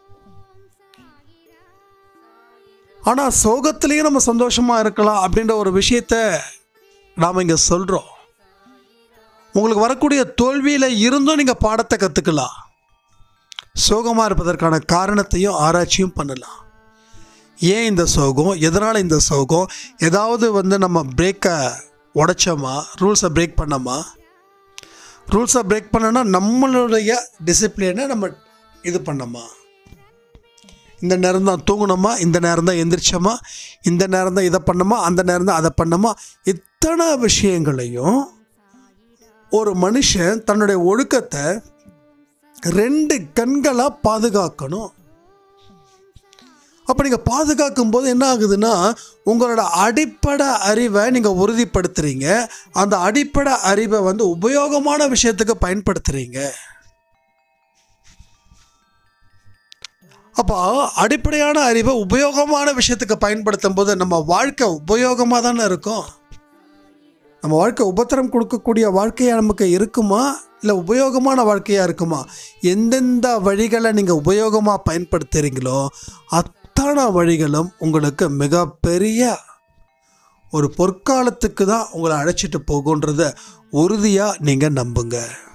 ஆனால் சோகத்திலையும் நம்ம சந்தோஷமாக இருக்கலாம் அப்படின்ற ஒரு விஷயத்த நாம் இங்கே சொல்கிறோம் உங்களுக்கு வரக்கூடிய தோல்வியில் இருந்தும் நீங்கள் பாடத்தை கற்றுக்கலாம் சோகமாக இருப்பதற்கான காரணத்தையும் ஆராய்ச்சியும் பண்ணலாம் ஏன் இந்த சோகம் எதனால் இந்த சோகம் ஏதாவது வந்து நம்ம பிரேக்கை உடைச்சோமா ரூல்ஸை பிரேக் பண்ணோமா ரூல்ஸை பிரேக் பண்ணனா நம்மளுடைய டிசிப்ளினை நம்ம இது பண்ணோமா இந்த நேரம் தான் தூங்கணுமா இந்த நேரம் தான் எந்திரிச்சோமா இந்த நேரம் தான் இதை பண்ணோமா அந்த நேரம் தான் அதை பண்ணோமா இத்தனை விஷயங்களையும் ஒரு மனுஷன் தன்னுடைய ஒழுக்கத்தை ரெண்டு கண்களாக பாதுகாக்கணும் அப்போ நீங்கள் பாதுகாக்கும் போது என்ன ஆகுதுன்னா உங்களோட அடிப்படை அறிவை நீங்கள் உறுதிப்படுத்துறீங்க அந்த அடிப்படை அறிவை வந்து உபயோகமான விஷயத்துக்கு பயன்படுத்துறீங்க அப்போ அடிப்படையான அறிவை உபயோகமான விஷயத்துக்கு பயன்படுத்தும் போது நம்ம வாழ்க்கை உபயோகமாக தானே இருக்கும் நம்ம வாழ்க்கை உபத்திரம் கொடுக்கக்கூடிய வாழ்க்கையாக நமக்கு இருக்குமா இல்லை உபயோகமான வாழ்க்கையாக இருக்குமா எந்தெந்த வழிகளை நீங்கள் உபயோகமாக பயன்படுத்துகிறீங்களோ அத்தனை வழிகளும் உங்களுக்கு மிகப்பெரிய ஒரு பொற்காலத்துக்கு தான் உங்களை அழைச்சிட்டு போகுன்றத உறுதியாக நீங்கள் நம்புங்க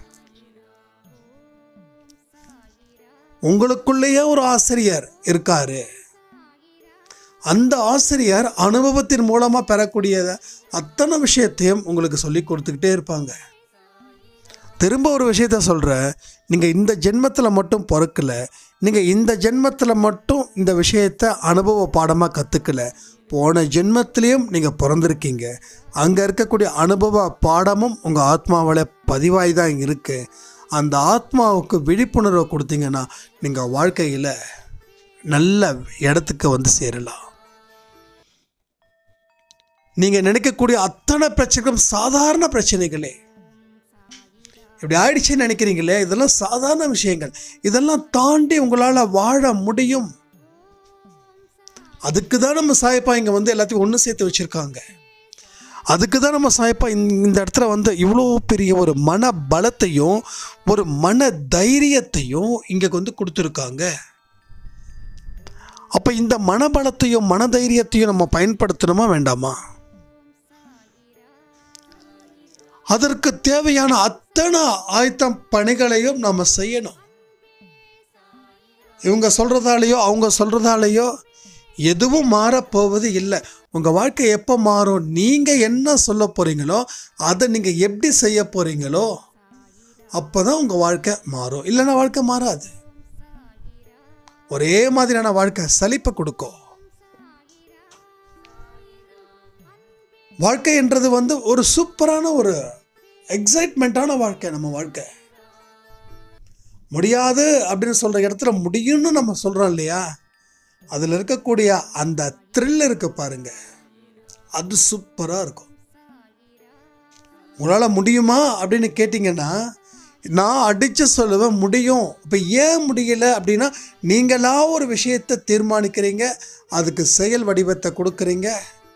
உங்களுக்குள்ளேயே ஒரு ஆசிரியர் இருக்காரு அந்த ஆசிரியர் அனுபவத்தின் மூலமாக பெறக்கூடிய அத்தனை விஷயத்தையும் உங்களுக்கு சொல்லி கொடுத்துக்கிட்டே இருப்பாங்க திரும்ப ஒரு விஷயத்த சொல்கிறேன் நீங்கள் இந்த ஜென்மத்தில் மட்டும் பிறக்கல நீங்கள் இந்த ஜென்மத்தில் மட்டும் இந்த விஷயத்தை அனுபவ பாடமாக கற்றுக்கல போன ஜென்மத்திலையும் நீங்கள் பிறந்திருக்கீங்க அங்கே இருக்கக்கூடிய அனுபவ பாடமும் உங்கள் ஆத்மாவில் பதிவாகி தான் இருக்குது அந்த ஆத்மாவுக்கு விழிப்புணர்வை கொடுத்தீங்கன்னா நீங்கள் வாழ்க்கையில் நல்ல இடத்துக்கு வந்து சேரலாம் நீங்கள் நினைக்கக்கூடிய அத்தனை பிரச்சனைகளும் சாதாரண பிரச்சனைகளே இப்படி ஆயிடுச்சுன்னு நினைக்கிறீங்களே இதெல்லாம் சாதாரண விஷயங்கள் இதெல்லாம் தாண்டி உங்களால் வாழ முடியும் அதுக்கு தான் நம்ம சாயப்பா இங்கே வந்து எல்லாத்தையும் ஒன்று சேர்த்து வச்சுருக்காங்க அதுக்கு தான் நம்ம சாயப்பா இந்த இந்த இடத்துல வந்து இவ்வளோ பெரிய ஒரு மன பலத்தையும் ஒரு மன தைரியத்தையும் இங்கே வந்து கொடுத்துருக்காங்க அப்போ இந்த மனபலத்தையும் மனதைரியத்தையும் நம்ம பயன்படுத்தணுமா வேண்டாமா அதற்கு தேவையான அத்தனை ஆயத்தம் பணிகளையும் நம்ம செய்யணும் இவங்க சொல்கிறதாலேயோ அவங்க சொல்கிறதாலேயோ எதுவும் மாறப்போவது இல்லை உங்கள் வாழ்க்கை எப்போ மாறும் நீங்கள் என்ன சொல்ல போகிறீங்களோ அதை நீங்கள் எப்படி செய்ய போகிறீங்களோ அப்போ தான் உங்கள் வாழ்க்கை மாறும் இல்லைன்னா வாழ்க்கை மாறாது ஒரே மாதிரியான வாழ்க்கை சலிப்பை கொடுக்கும் வாழ்க்கை என்றது வந்து ஒரு சூப்பரான ஒரு எக்ஸைட்மெண்ட்டான வாழ்க்கை நம்ம வாழ்க்கை முடியாது அப்படின்னு சொல்கிற இடத்துல முடியும்னு நம்ம சொல்கிறோம் இல்லையா அதில் இருக்கக்கூடிய அந்த த்ரில் இருக்கு பாருங்க அது சூப்பராக இருக்கும் உங்களால் முடியுமா அப்படின்னு கேட்டிங்கன்னா நான் அடித்து சொல்லுவேன் முடியும் இப்போ ஏன் முடியல அப்படின்னா நீங்களா ஒரு விஷயத்தை தீர்மானிக்கிறீங்க அதுக்கு செயல் வடிவத்தை கொடுக்குறீங்க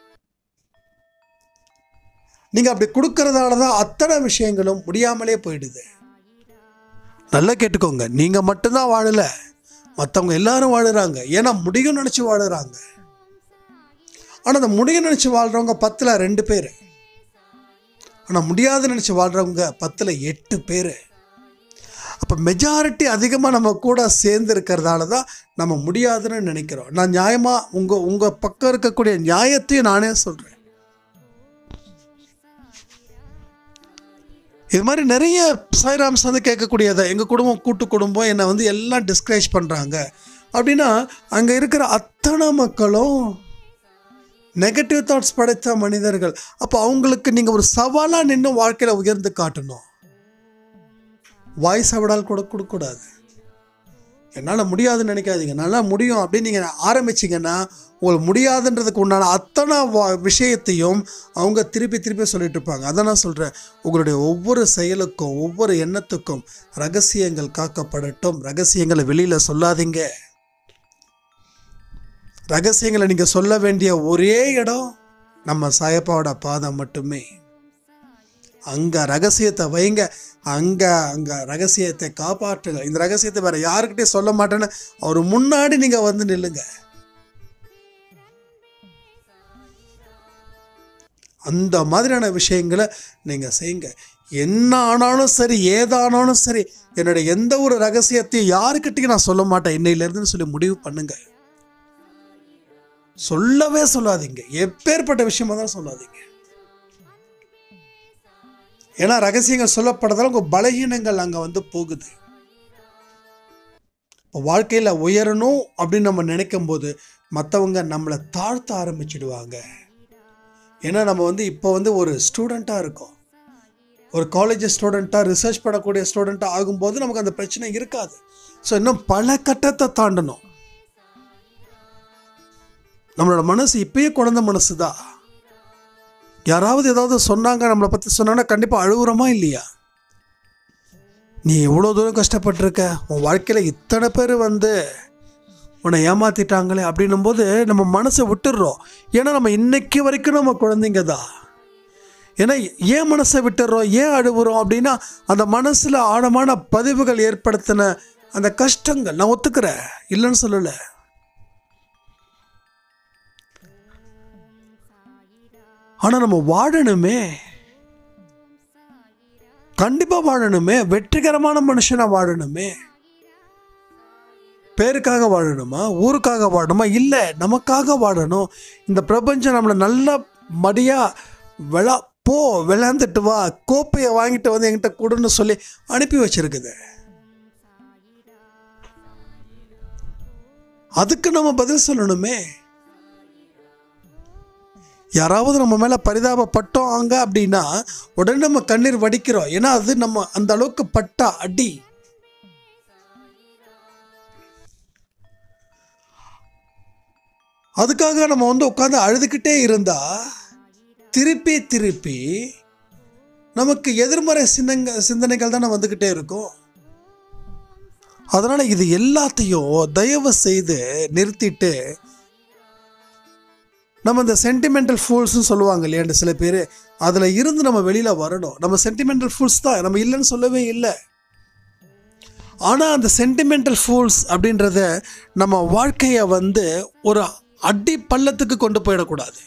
நீங்கள் அப்படி கொடுக்கறதால தான் அத்தனை விஷயங்களும் முடியாமலே போயிடுது நல்லா கேட்டுக்கோங்க நீங்கள் மட்டும்தான் வாழலை மற்றவங்க எல்லாரும் வாழுறாங்க ஏன்னா முடியும் நினச்சி வாழுறாங்க ஆனால் அந்த முடியும் நினச்சி வாழ்கிறவங்க பத்தில் ரெண்டு பேர் ஆனால் முடியாது நினச்சி வாழ்கிறவங்க பத்தில் எட்டு பேர் அப்போ மெஜாரிட்டி அதிகமாக நம்ம கூட சேர்ந்து இருக்கிறதால தான் நம்ம முடியாதுன்னு நினைக்கிறோம் நான் நியாயமாக உங்கள் உங்கள் பக்கம் இருக்கக்கூடிய நியாயத்தையும் நானே சொல்கிறேன் இது மாதிரி நிறைய சாய்ராம்ஸ் வந்து கேட்கக்கூடியதை எங்கள் குடும்பம் கூட்டு குடும்பம் என்னை வந்து எல்லாம் டிஸ்கரேஜ் பண்ணுறாங்க அப்படின்னா அங்கே இருக்கிற அத்தனை மக்களும் நெகட்டிவ் தாட்ஸ் படைத்த மனிதர்கள் அப்போ அவங்களுக்கு நீங்கள் ஒரு சவாலாக நின்று வாழ்க்கையில் உயர்ந்து காட்டணும் வாய்ஸ் விடால் கூட கொடுக்கக்கூடாது என்னால் முடியாதுன்னு நினைக்காதீங்க நல்லா முடியும் அப்படின்னு நீங்கள் ஆரம்பிச்சிங்கன்னா உங்களுக்கு முடியாதுன்றதுக்கு உண்டான அத்தனை வா- விஷயத்தையும் அவங்க திருப்பி திருப்பி சொல்லிட்டு இருப்பாங்க அதை நான் சொல்கிறேன் உங்களுடைய ஒவ்வொரு செயலுக்கும் ஒவ்வொரு எண்ணத்துக்கும் ரகசியங்கள் காக்கப்படட்டும் ரகசியங்களை வெளியில் சொல்லாதீங்க ரகசியங்களை நீங்கள் சொல்ல வேண்டிய ஒரே இடம் நம்ம சாயப்பாவோட பாதம் மட்டுமே அங்கே ரகசியத்தை வைங்க அங்கே அங்கே ரகசியத்தை காப்பாற்றுங்க இந்த ரகசியத்தை வேற யாருக்கிட்டையும் சொல்ல மாட்டேன்னு அவர் முன்னாடி நீங்கள் வந்து நில்லுங்க அந்த மாதிரியான விஷயங்களை நீங்கள் செய்யுங்க என்ன ஆனாலும் சரி ஏதானாலும் சரி என்னுடைய எந்த ஒரு ரகசியத்தையும் யாருக்கிட்டையும் நான் சொல்ல மாட்டேன் இன்னையிலேருந்துன்னு சொல்லி முடிவு பண்ணுங்க சொல்லவே சொல்லாதீங்க எப்பேற்பட்ட விஷயமா தான் சொல்லாதீங்க ஏன்னா ரகசியங்கள் சொல்லப்படுறதால உங்கள் பலகீனங்கள் அங்கே வந்து போகுது இப்போ வாழ்க்கையில் உயரணும் அப்படின்னு நம்ம நினைக்கும் போது மற்றவங்க நம்மளை தாழ்த்த ஆரம்பிச்சிடுவாங்க ஏன்னா நம்ம வந்து இப்போ வந்து ஒரு ஸ்டூடெண்ட்டாக இருக்கோம் ஒரு காலேஜ் ஸ்டூடெண்ட்டாக ரிசர்ச் பண்ணக்கூடிய ஸ்டூடெண்ட்டாக ஆகும்போது நமக்கு அந்த பிரச்சனை இருக்காது ஸோ இன்னும் பல கட்டத்தை தாண்டணும் நம்மளோட மனசு இப்பயே குழந்த மனசு தான் யாராவது ஏதாவது சொன்னாங்க நம்மளை பற்றி சொன்னாங்கன்னா கண்டிப்பாக அழுகுறோமா இல்லையா நீ எவ்வளோ தூரம் கஷ்டப்பட்டிருக்க உன் வாழ்க்கையில் இத்தனை பேர் வந்து உன்னை ஏமாத்திட்டாங்களே அப்படின்னும் போது நம்ம மனசை விட்டுடுறோம் ஏன்னா நம்ம இன்னைக்கு வரைக்கும் நம்ம குழந்தைங்க தான் ஏன்னா ஏன் மனசை விட்டுடுறோம் ஏன் அழுகுறோம் அப்படின்னா அந்த மனசில் ஆழமான பதிவுகள் ஏற்படுத்தின அந்த கஷ்டங்கள் நான் ஒத்துக்கிறேன் இல்லைன்னு சொல்லலை ஆனால் நம்ம வாழணுமே கண்டிப்பாக வாழணுமே வெற்றிகரமான மனுஷனாக வாழணுமே பேருக்காக வாழணுமா ஊருக்காக வாழணுமா இல்லை நமக்காக வாழணும் இந்த பிரபஞ்சம் நம்மளை நல்ல மடியாக விளா போ விளையாண்டுட்டு வா கோப்பையை வாங்கிட்டு வந்து என்கிட்ட கொடுன்னு சொல்லி அனுப்பி வச்சிருக்குது அதுக்கு நம்ம பதில் சொல்லணுமே யாராவது நம்ம மேலே பரிதாபப்பட்டோங்க அப்படின்னா உடனே நம்ம கண்ணீர் வடிக்கிறோம் ஏன்னா அது நம்ம அந்த அளவுக்கு பட்டா அடி அதுக்காக நம்ம வந்து உட்காந்து அழுதுகிட்டே இருந்தா திருப்பி திருப்பி நமக்கு எதிர்மறை சிந்தங்க சிந்தனைகள் தானே வந்துக்கிட்டே இருக்கும் அதனால் இது எல்லாத்தையும் தயவு செய்து நிறுத்திட்டு நம்ம இந்த சென்டிமெண்டல் ஃபூல்ஸ்னு சொல்லுவாங்க இல்லையாண்டு சில பேர் அதில் இருந்து நம்ம வெளியில் வரணும் நம்ம சென்டிமெண்டல் ஃபூல்ஸ் தான் நம்ம இல்லைன்னு சொல்லவே இல்லை ஆனால் அந்த சென்டிமெண்டல் ஃபூல்ஸ் அப்படின்றத நம்ம வாழ்க்கையை வந்து ஒரு அடி பள்ளத்துக்கு கொண்டு போயிடக்கூடாது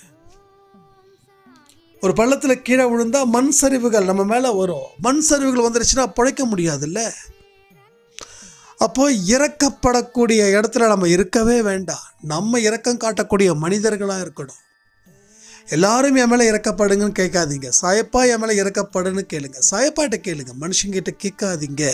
ஒரு பள்ளத்தில் கீழே விழுந்தா மண் சரிவுகள் நம்ம மேலே வரும் மண் சரிவுகள் வந்துருச்சுன்னா பிழைக்க முடியாதுல்ல அப்போ இறக்கப்படக்கூடிய இடத்துல நம்ம இருக்கவே வேண்டாம் நம்ம இரக்கம் காட்டக்கூடிய மனிதர்களாக இருக்கணும் எல்லாரும் என் மேலே இறக்கப்படுங்கன்னு கேட்காதீங்க சாயப்பா என் மேலே இறக்கப்படுன்னு கேளுங்க சாயப்பாட்ட கேளுங்க மனுஷங்கிட்ட கேட்காதீங்க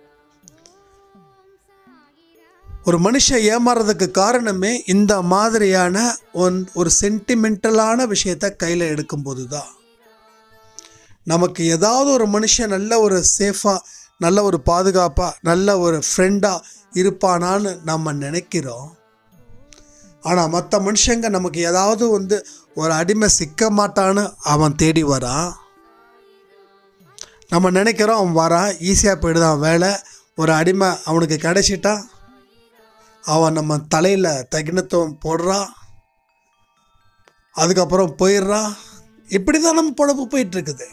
ஒரு மனுஷன் ஏமாறுறதுக்கு காரணமே இந்த மாதிரியான ஒன் ஒரு சென்டிமெண்டலான விஷயத்த கையில் எடுக்கும்போது தான் நமக்கு ஏதாவது ஒரு மனுஷன் நல்ல ஒரு சேஃபாக நல்ல ஒரு பாதுகாப்பாக நல்ல ஒரு ஃப்ரெண்டாக இருப்பானான்னு நம்ம நினைக்கிறோம் ஆனால் மற்ற மனுஷங்க நமக்கு ஏதாவது வந்து ஒரு அடிமை சிக்க மாட்டான்னு அவன் தேடி வரான் நம்ம நினைக்கிறோம் அவன் வரான் ஈஸியாக போயிடுதான் வேலை ஒரு அடிமை அவனுக்கு கிடைச்சிட்டா அவன் நம்ம தலையில் தகினத்துவம் போடுறான் அதுக்கப்புறம் போயிடுறான் இப்படி தான் நம்ம பொழப்பு போயிட்டு இருக்குது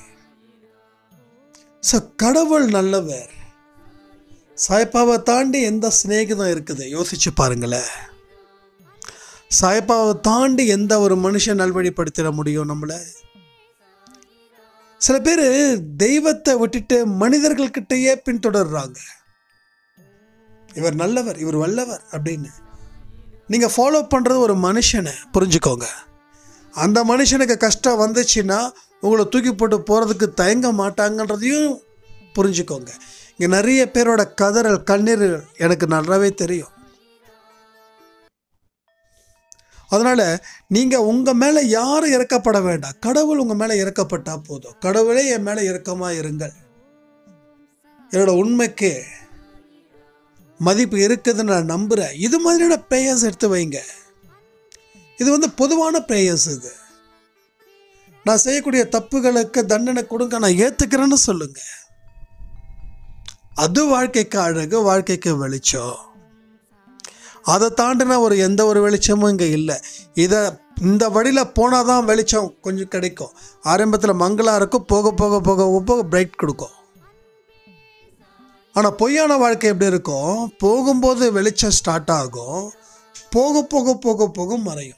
ஸோ கடவுள் நல்லவர் சாய்ப்பாவை தாண்டி எந்த சிநேகிதம் இருக்குது யோசிச்சு பாருங்களேன் சாய்ப்பாவை தாண்டி எந்த ஒரு மனுஷன் நல்வழிப்படுத்திட முடியும் நம்மளை சில பேர் தெய்வத்தை விட்டுட்டு மனிதர்கள்கிட்டயே பின்தொடர்றாங்க இவர் நல்லவர் இவர் வல்லவர் அப்படின்னு நீங்கள் ஃபாலோ பண்ணுறது ஒரு மனுஷனை புரிஞ்சுக்கோங்க அந்த மனுஷனுக்கு கஷ்டம் வந்துச்சுன்னா உங்களை தூக்கி போட்டு போகிறதுக்கு தயங்க மாட்டாங்கன்றதையும் புரிஞ்சுக்கோங்க இங்கே நிறைய பேரோட கதறல் கண்ணீர் எனக்கு நல்லாவே தெரியும் அதனால் நீங்கள் உங்கள் மேலே யாரும் இறக்கப்பட வேண்டாம் கடவுள் உங்கள் மேலே இறக்கப்பட்டால் போதும் கடவுளே என் மேலே இறக்கமாக இருங்கள் என்னோட உண்மைக்கு மதிப்பு இருக்குதுன்னு நான் நம்புகிறேன் இது மாதிரியான ப்ரேயர்ஸ் எடுத்து வைங்க இது வந்து பொதுவான ப்ரேயர்ஸ் இது நான் செய்யக்கூடிய தப்புகளுக்கு தண்டனை கொடுங்க நான் ஏற்றுக்கிறேன்னு சொல்லுங்க அது வாழ்க்கைக்கு அழகு வாழ்க்கைக்கு வெளிச்சம் அதை தாண்டின ஒரு எந்த ஒரு வெளிச்சமும் இங்கே இல்லை இதை இந்த வழியில் போனால் தான் வெளிச்சம் கொஞ்சம் கிடைக்கும் ஆரம்பத்தில் மங்களாக இருக்கும் போக போக போக போக பிரைட் கொடுக்கும் ஆனால் பொய்யான வாழ்க்கை எப்படி இருக்கும் போகும்போது வெளிச்சம் ஸ்டார்ட் ஆகும் போக போக போக போக மறையும்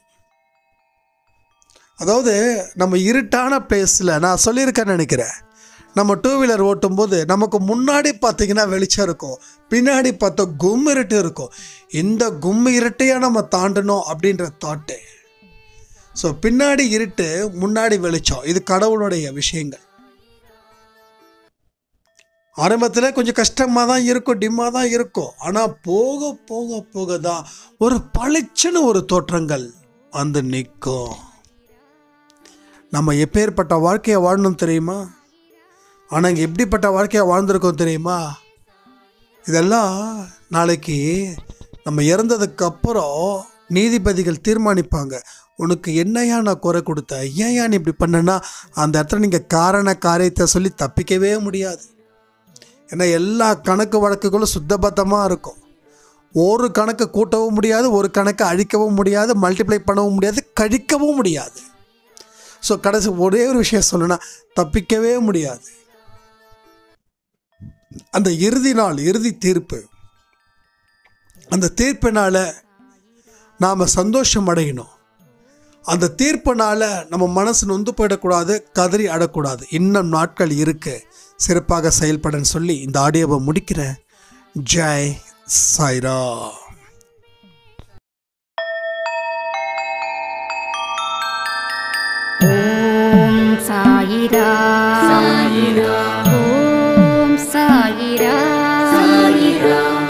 அதாவது நம்ம இருட்டான பிளேஸில் நான் சொல்லியிருக்கேன்னு நினைக்கிறேன் நம்ம டூ வீலர் ஓட்டும்போது நமக்கு முன்னாடி பார்த்தீங்கன்னா வெளிச்சம் இருக்கும் பின்னாடி பார்த்தா கும் இருட்டு இருக்கும் இந்த கும் இருட்டையா நம்ம தாண்டணும் அப்படின்ற தாட்டு ஸோ பின்னாடி இருட்டு முன்னாடி வெளிச்சம் இது கடவுளுடைய விஷயங்கள் ஆரம்பத்தில் கொஞ்சம் கஷ்டமாக தான் இருக்கும் டிம்மாக தான் இருக்கும் ஆனால் போக போக போக தான் ஒரு பளிச்சுன்னு ஒரு தோற்றங்கள் வந்து நிற்கும் நம்ம எப்பேற்பட்ட வாழ்க்கையை வாழணும் தெரியுமா ஆனால் இங்கே எப்படிப்பட்ட வாழ்க்கையை வாழ்ந்திருக்கோம் தெரியுமா இதெல்லாம் நாளைக்கு நம்ம இறந்ததுக்கு அப்புறம் நீதிபதிகள் தீர்மானிப்பாங்க உனக்கு என்னையா நான் குறை கொடுத்தேன் ஏன் நீ இப்படி பண்ணனா அந்த இடத்துல நீங்கள் காரண காரியத்தை சொல்லி தப்பிக்கவே முடியாது ஏன்னா எல்லா கணக்கு வழக்குகளும் சுத்தபத்தமாக இருக்கும் ஒரு கணக்கு கூட்டவும் முடியாது ஒரு கணக்கை அழிக்கவும் முடியாது மல்டிப்ளை பண்ணவும் முடியாது கழிக்கவும் முடியாது ஸோ கடைசி ஒரே ஒரு விஷயம் சொல்லணும்னா தப்பிக்கவே முடியாது அந்த இறுதி நாள் இறுதி தீர்ப்பு அந்த தீர்ப்பினால் நாம் சந்தோஷம் அடையணும் அந்த தீர்ப்பினால் நம்ம மனசு நொந்து போயிடக்கூடாது கதறி அடக்கூடாது இன்னும் நாட்கள் இருக்கு சிறப்பாக செயல்படன்னு சொல்லி இந்த ஆடியோவை முடிக்கிறேன் ஜெய் சாய்ரா ஓம் சாயிரா சாயிரா ஓம் சாயிரா சாயிரா